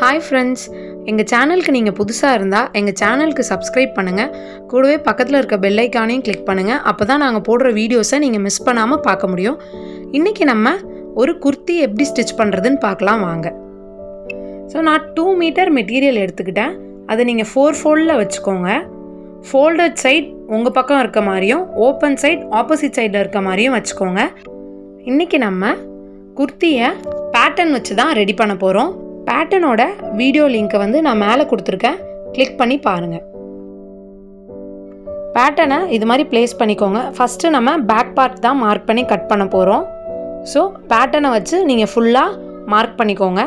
hi friends எங்கள் சேனலுக்கு நீங்கள் புதுசாக இருந்தால் எங்கள் சேனலுக்கு சப்ஸ்கிரைப் பண்ணுங்கள் கூடவே பக்கத்தில் இருக்க பெல் ஐக்கானையும் கிளிக் பண்ணுங்கள் அப்போ தான் நாங்கள் போடுற வீடியோஸை நீங்கள் மிஸ் பண்ணாமல் பார்க்க முடியும் இன்றைக்கி நம்ம ஒரு குர்த்தி எப்படி ஸ்டிச் பண்ணுறதுன்னு பார்க்கலாம் வாங்க ஸோ நான் டூ மீட்டர் மெட்டீரியல் எடுத்துக்கிட்டேன் அதை நீங்கள் ஃபோர் ஃபோல்டில் வச்சுக்கோங்க ஃபோல்டட் சைட் உங்கள் பக்கம் இருக்க மாதிரியும் ஓப்பன் சைட் ஆப்போசிட் சைடில் இருக்க மாதிரியும் வச்சுக்கோங்க இன்றைக்கி நம்ம குர்த்தியை பேட்டர்ன் வச்சு தான் ரெடி பண்ண போகிறோம் பேட்டர்னோட வீடியோ லிங்க்கை வந்து நான் மேலே கொடுத்துருக்கேன் கிளிக் பண்ணி பாருங்கள் பேட்டர்னை இது மாதிரி ப்ளேஸ் பண்ணிக்கோங்க ஃபஸ்ட்டு நம்ம பேக் பார்ட் தான் மார்க் பண்ணி கட் பண்ண போகிறோம் ஸோ பேட்டர்னை வச்சு நீங்கள் ஃபுல்லாக மார்க் பண்ணிக்கோங்க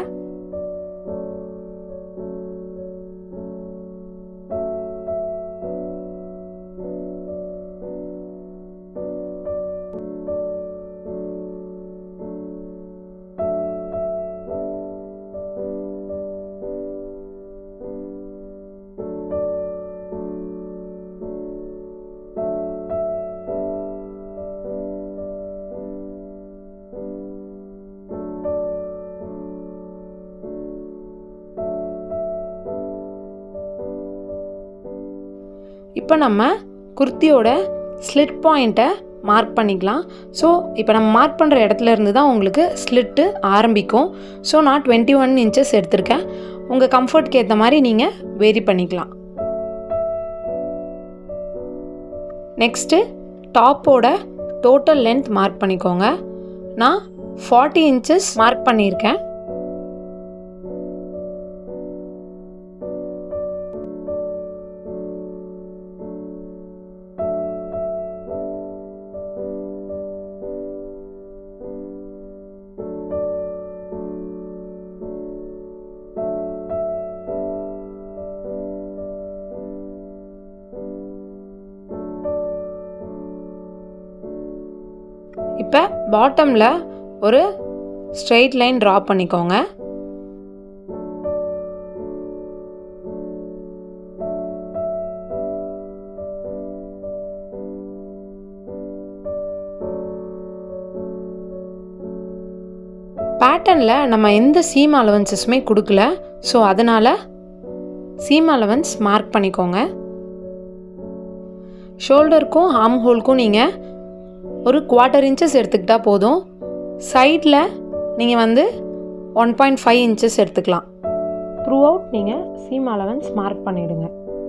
இப்போ நம்ம குர்த்தியோட ஸ்லிட் பாயிண்ட்டை மார்க் பண்ணிக்கலாம் ஸோ இப்போ நம்ம மார்க் பண்ணுற இடத்துல இருந்து தான் உங்களுக்கு ஸ்லிட்டு ஆரம்பிக்கும் ஸோ நான் டுவெண்ட்டி ஒன் இன்ச்சஸ் எடுத்திருக்கேன் உங்கள் கம்ஃபர்ட்க்கு ஏற்ற மாதிரி நீங்கள் வேரி பண்ணிக்கலாம் நெக்ஸ்ட்டு டாப்போட டோட்டல் லென்த் மார்க் பண்ணிக்கோங்க நான் ஃபார்ட்டி இன்ச்சஸ் மார்க் பண்ணியிருக்கேன் இப்போ பாட்டமில் ஒரு ஸ்ட்ரெயிட் லைன் ட்ரா பண்ணிக்கோங்க பேட்டர்னில் நம்ம எந்த சீம் அலவன்சஸுமே கொடுக்கல ஸோ அதனால் சீம் அலவன்ஸ் மார்க் பண்ணிக்கோங்க ஷோல்டருக்கும் ஆம் ஹோல்க்கும் நீங்கள் ஒரு குவார்ட்டர் இன்ச்சஸ் எடுத்துக்கிட்டால் போதும் சைடில் நீங்கள் வந்து ஒன் பாயிண்ட் ஃபைவ் இன்ச்சஸ் எடுத்துக்கலாம் த்ரூ அவுட் நீங்கள் சீம் அலவன்ஸ் மார்க் பண்ணிவிடுங்க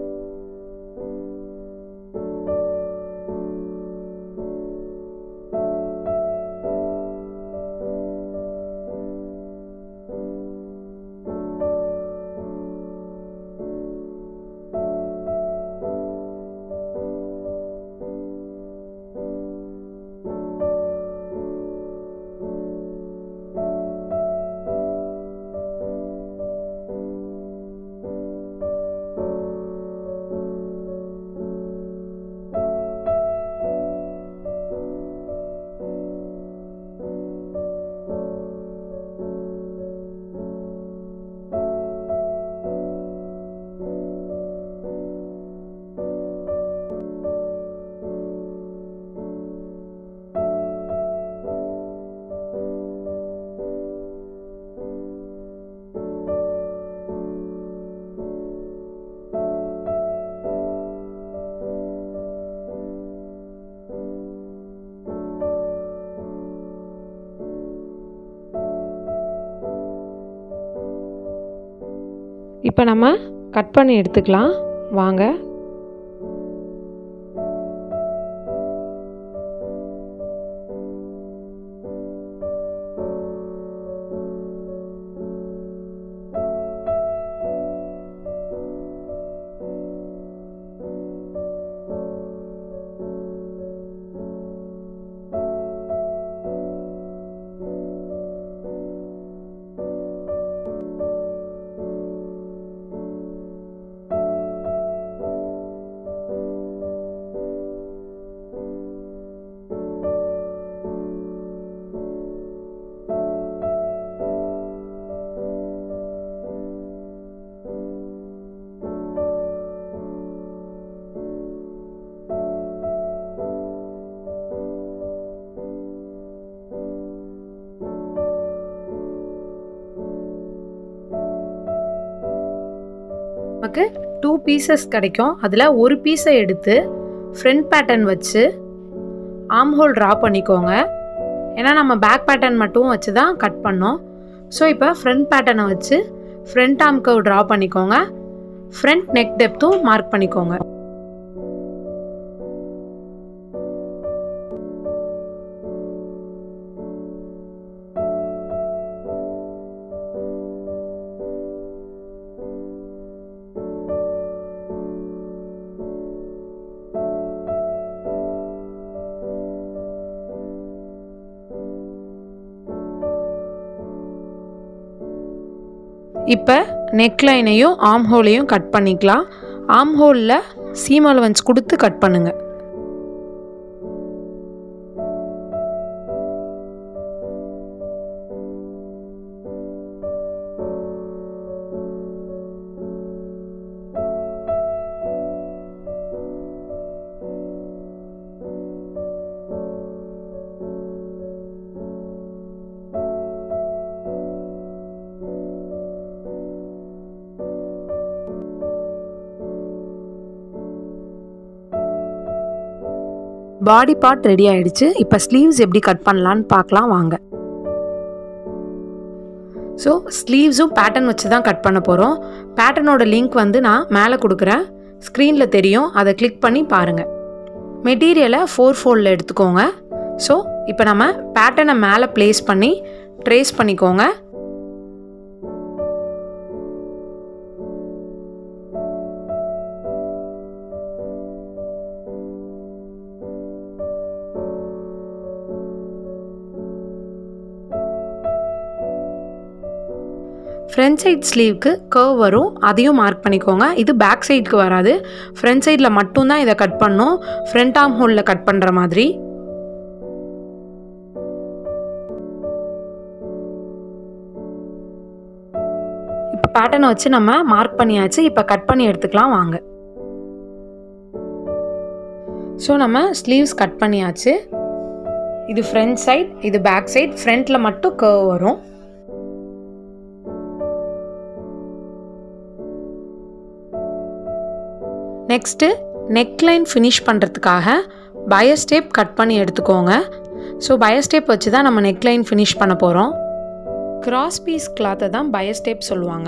இப்போ நம்ம கட் பண்ணி எடுத்துக்கலாம் வாங்க நமக்கு டூ பீசஸ் கிடைக்கும் அதில் ஒரு பீஸை எடுத்து ஃப்ரண்ட் பேட்டர்ன் வச்சு ஆம் ஹோல் ட்ரா பண்ணிக்கோங்க ஏன்னா நம்ம பேக் பேட்டர்ன் மட்டும் வச்சு தான் கட் பண்ணோம் ஸோ இப்போ ஃப்ரண்ட் பேட்டர்னை வச்சு ஃப்ரண்ட் ஆம் கர்வ் ட்ரா பண்ணிக்கோங்க ஃப்ரண்ட் நெக் டெப்த்தும் மார்க் பண்ணிக்கோங்க இப்போ நெக்லைனையும் ஆம் ஹோலையும் கட் பண்ணிக்கலாம் ஆம் ஹோலில் சீம் அலவன்ஸ் கொடுத்து கட் பண்ணுங்க பாடி பார்ட் ரெடி ஆயிடுச்சு இப்போ ஸ்லீவ்ஸ் எப்படி கட் பண்ணலான்னு பார்க்கலாம் வாங்க ஸோ ஸ்லீவ்ஸும் பேட்டர்ன் வச்சு தான் கட் பண்ண போகிறோம் பேட்டர்னோட லிங்க் வந்து நான் மேலே கொடுக்குறேன் ஸ்க்ரீனில் தெரியும் அதை கிளிக் பண்ணி பாருங்கள் மெட்டீரியலை ஃபோர் ஃபோல்டில் எடுத்துக்கோங்க ஸோ இப்போ நம்ம பேட்டர்னை மேலே ப்ளேஸ் பண்ணி ட்ரேஸ் பண்ணிக்கோங்க ஃப்ரண்ட் சைட் ஸ்லீவ்க்கு கர்வ் வரும் அதையும் மார்க் பண்ணிக்கோங்க இது பேக் சைடுக்கு வராது ஃப்ரண்ட் சைடில் மட்டும்தான் இதை கட் பண்ணோம் ஃப்ரண்ட் ஆர்ம் ஹோலில் கட் பண்ணுற மாதிரி இப்போ பேட்டர்னை வச்சு நம்ம மார்க் பண்ணியாச்சு இப்போ கட் பண்ணி எடுத்துக்கலாம் வாங்க ஸோ நம்ம ஸ்லீவ்ஸ் கட் பண்ணியாச்சு இது ஃப்ரண்ட் சைட் இது பேக் சைட் ஃப்ரண்ட்டில் மட்டும் கர்வ் வரும் நெக்ஸ்ட்டு நெக்லைன் ஃபினிஷ் பண்ணுறதுக்காக பயஸ்டேப் கட் பண்ணி எடுத்துக்கோங்க ஸோ பயஸ்டேப் வச்சு தான் நம்ம நெக்லைன் ஃபினிஷ் பண்ண போகிறோம் கிராஸ் பீஸ் கிளாத்தை தான் பயஸ்டேப் சொல்லுவாங்க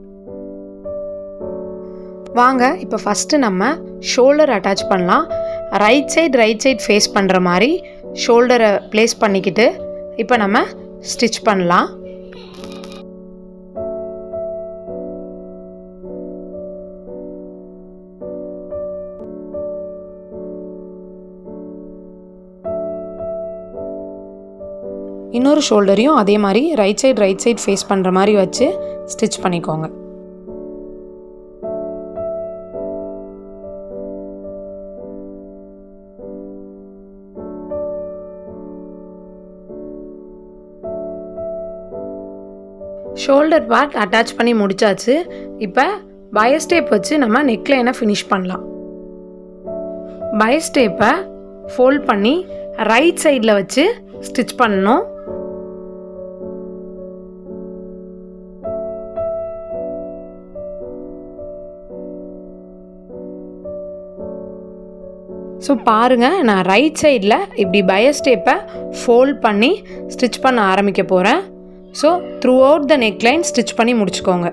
வாங்க இப்போ ஃபஸ்ட்டு நம்ம ஷோல்டர் அட்டாச் பண்ணலாம் right side right side face பண்ணுற மாதிரி ஷோல்டரை ப்ளேஸ் பண்ணிக்கிட்டு இப்போ நம்ம ஸ்டிச் பண்ணலாம் இன்னொரு ஷோல்டரையும் அதே மாதிரி right side right side face பண்ணுற மாதிரி வச்சு ஸ்டிச் பண்ணிக்கோங்க ஷோல்டர் பார்ட் அட்டாச் பண்ணி முடிச்சாச்சு இப்போ பயஸ்டேப் வச்சு நம்ம நெக்லைனை ஃபினிஷ் பண்ணலாம் பயஸ்டேப்பை ஃபோல்ட் பண்ணி ரைட் சைடில் வச்சு ஸ்டிச் பண்ணணும் ஸோ பாருங்கள் நான் ரைட் சைடில் இப்படி பயஸ்டேப்பை ஃபோல்ட் பண்ணி ஸ்டிச் பண்ண ஆரம்பிக்க போகிறேன் so throughout the neckline stitch பண்ணி முடிச்சுக்கோங்க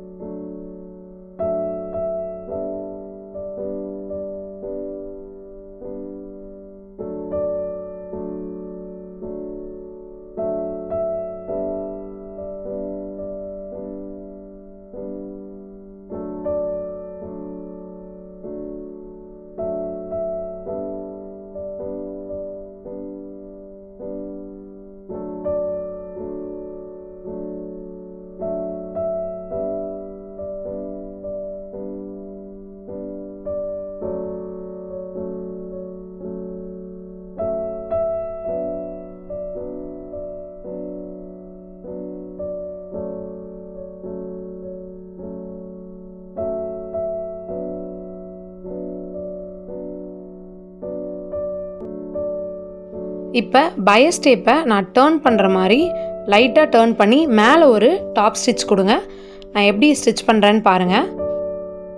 இப்போ பயஸ்டேப்பை நான் டேர்ன் பண்ணுற மாதிரி லைட்டாக டேர்ன் பண்ணி மேலே ஒரு டாப் ஸ்டிச் கொடுங்க நான் எப்படி ஸ்டிச் பண்ணுறேன்னு பாருங்கள்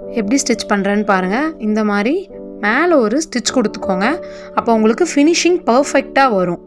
எப்படி ஸ்டிச் பண்ணுறேன்னு பாருங்கள் இந்த மாதிரி மேலே ஒரு ஸ்டிச் கொடுத்துக்கோங்க அப்போ உங்களுக்கு ஃபினிஷிங் பர்ஃபெக்டாக வரும்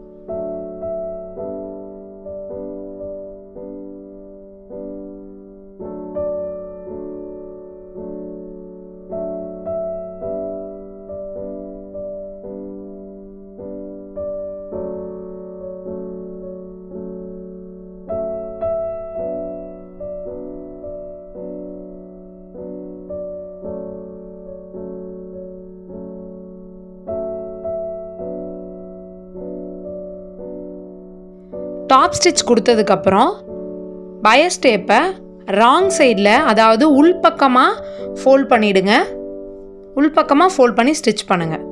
டாப் ஸ்டிச் கொடுத்ததுக்கப்புறம் பயஸ் டேப்பை ராங் சைடில் அதாவது உள்பக்கமாக ஃபோல்ட் பண்ணிவிடுங்க உள்பக்கமாக ஃபோல்ட் பண்ணி ஸ்டிச் பண்ணுங்கள்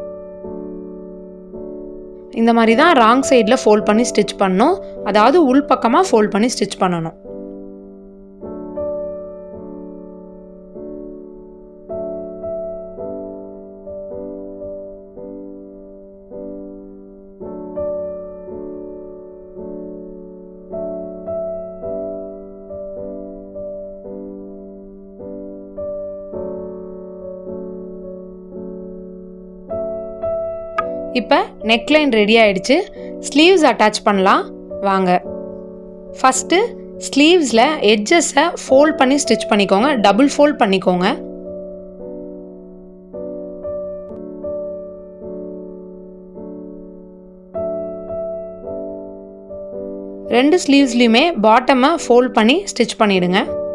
இந்த மாதிரி தான் ராங் சைடில் ஃபோல்ட் பண்ணி ஸ்டிச் பண்ணணும் அதாவது உள்பக்கமாக ஃபோல்ட் பண்ணி ஸ்டிச் பண்ணணும் இப்போ நெக்லைன் ரெடி ஆயிடுச்சு ஸ்லீவ்ஸ் அட்டாச் பண்ணலாம் வாங்க ஃபஸ்ட்டு ஸ்லீவ்ஸில் எட்ஜஸை ஃபோல்ட் பண்ணி ஸ்டிச் பண்ணிக்கோங்க டபுள் ஃபோல்ட் பண்ணிக்கோங்க ரெண்டு ஸ்லீவ்ஸ்லையுமே பாட்டமை ஃபோல்ட் பண்ணி ஸ்டிச் பண்ணிடுங்க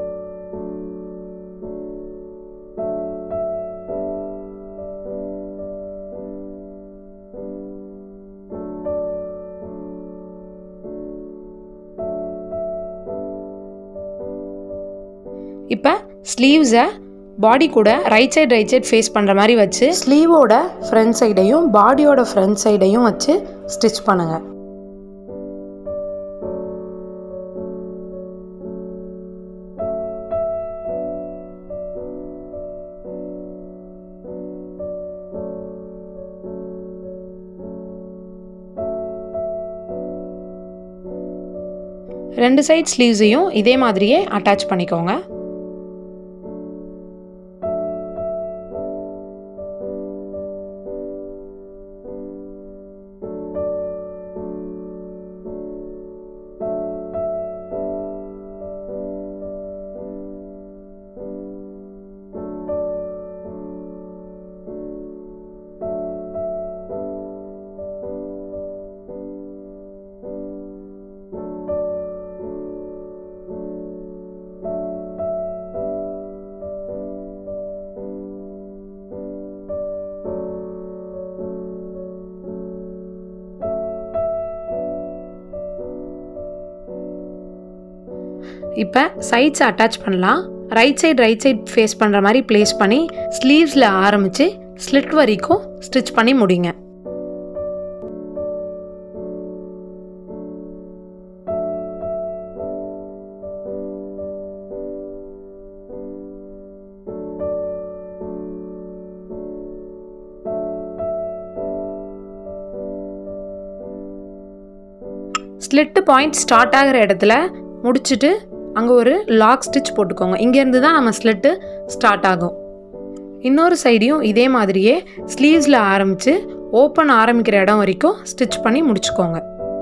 இப்போ ஸ்லீவ்ஸை பாடி கூட right side right side face பண்ணுற மாதிரி வச்சு ஸ்லீவோட ஃப்ரண்ட் சைடையும் பாடியோட ஃப்ரண்ட் சைடையும் வச்சு ஸ்டிச் பண்ணுங்கள் ரெண்டு சைட் ஸ்லீவ்ஸையும் இதே மாதிரியே அட்டாச் பண்ணிக்கோங்க இப்போ சைட்ஸ் அட்டாச் பண்ணலாம் right side right side face பண்ணுற மாதிரி ப்ளேஸ் பண்ணி ஸ்லீவ்ஸில் ஆரம்பித்து ஸ்லிட் வரைக்கும் ஸ்டிச் பண்ணி முடிங்க ஸ்லிட்டு பாயிண்ட் ஸ்டார்ட் ஆகிற இடத்துல முடிச்சுட்டு அங்கே ஒரு லாக் ஸ்டிச் போட்டுக்கோங்க இங்கேருந்து தான் நம்ம ஸ்லிட்டு ஸ்டார்ட் ஆகும் இன்னொரு சைடையும் இதே மாதிரியே ஸ்லீவ்ஸில் ஆரம்பித்து ஓப்பன் ஆரம்பிக்கிற இடம் வரைக்கும் ஸ்டிச் பண்ணி முடிச்சுக்கோங்க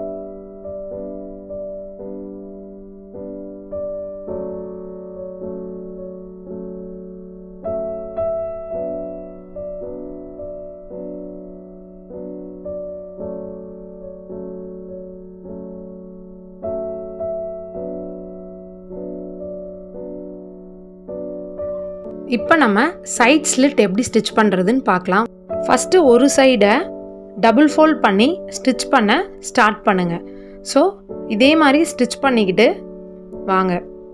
இப்போ நம்ம சைட் ஸ்லிட் எப்படி ஸ்டிச் பண்ணுறதுன்னு பார்க்கலாம் ஃபஸ்ட்டு ஒரு சைடை டபுள் ஃபோல்ட் பண்ணி ஸ்டிச் பண்ண ஸ்டார்ட் பண்ணுங்கள் ஸோ இதே மாதிரி ஸ்டிச் பண்ணிக்கிட்டு வாங்க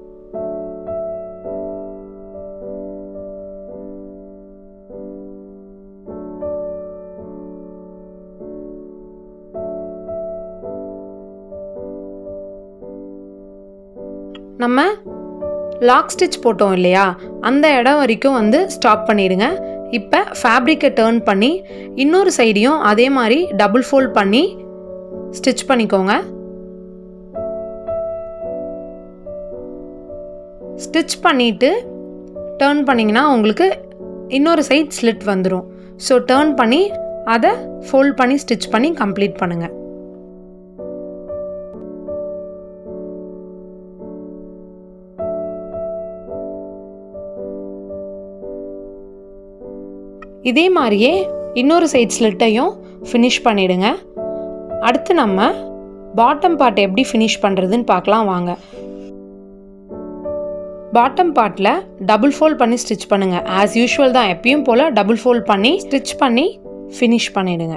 நம்ம லாக் ஸ்டிச் போட்டோம் இல்லையா அந்த இடம் வரைக்கும் வந்து ஸ்டாப் பண்ணிடுங்க இப்போ ஃபேப்ரிக்கை டேர்ன் பண்ணி இன்னொரு சைடையும் அதே மாதிரி டபுள் ஃபோல்ட் பண்ணி ஸ்டிச் பண்ணிக்கோங்க ஸ்டிச் பண்ணிவிட்டு டேர்ன் பண்ணிங்கன்னா உங்களுக்கு இன்னொரு சைட் ஸ்லிட் வந்துடும் ஸோ டேர்ன் பண்ணி அதை ஃபோல்ட் பண்ணி ஸ்டிச் பண்ணி கம்ப்ளீட் பண்ணுங்கள் இதே மாதிரியே இன்னொரு சைட் ஸ்லிட்டையும் ஃபினிஷ் பண்ணிவிடுங்க அடுத்து நம்ம பாட்டம் பார்ட் எப்படி ஃபினிஷ் பண்ணுறதுன்னு பார்க்கலாம் வாங்க பாட்டம் பார்ட்டில் டபுள் ஃபோல்ட் பண்ணி ஸ்டிச் பண்ணுங்கள் ஆஸ் யூஷுவல் தான் எப்பயும் போல் டபுள் ஃபோல்ட் பண்ணி ஸ்டிச் பண்ணி ஃபினிஷ் பண்ணிவிடுங்க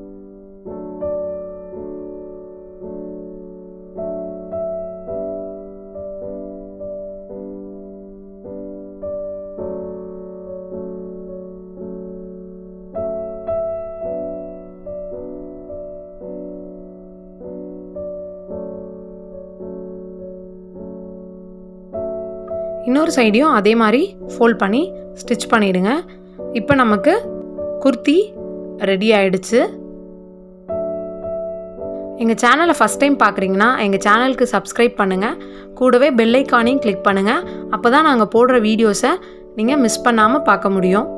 இன்னொரு சைடையும் அதே மாதிரி ஃபோல்ட் பண்ணி ஸ்டிச் பண்ணிவிடுங்க இப்போ நமக்கு குர்த்தி ரெடி ஆயிடுச்சு எங்கள் சேனலை ஃபஸ்ட் டைம் பார்க்குறீங்கன்னா எங்கள் சேனலுக்கு சப்ஸ்கிரைப் பண்ணுங்கள் கூடவே பெல் ஐக்கானையும் கிளிக் பண்ணுங்கள் அப்போ தான் நாங்கள் போடுற வீடியோஸை நீங்கள் மிஸ் பண்ணாமல் பார்க்க முடியும்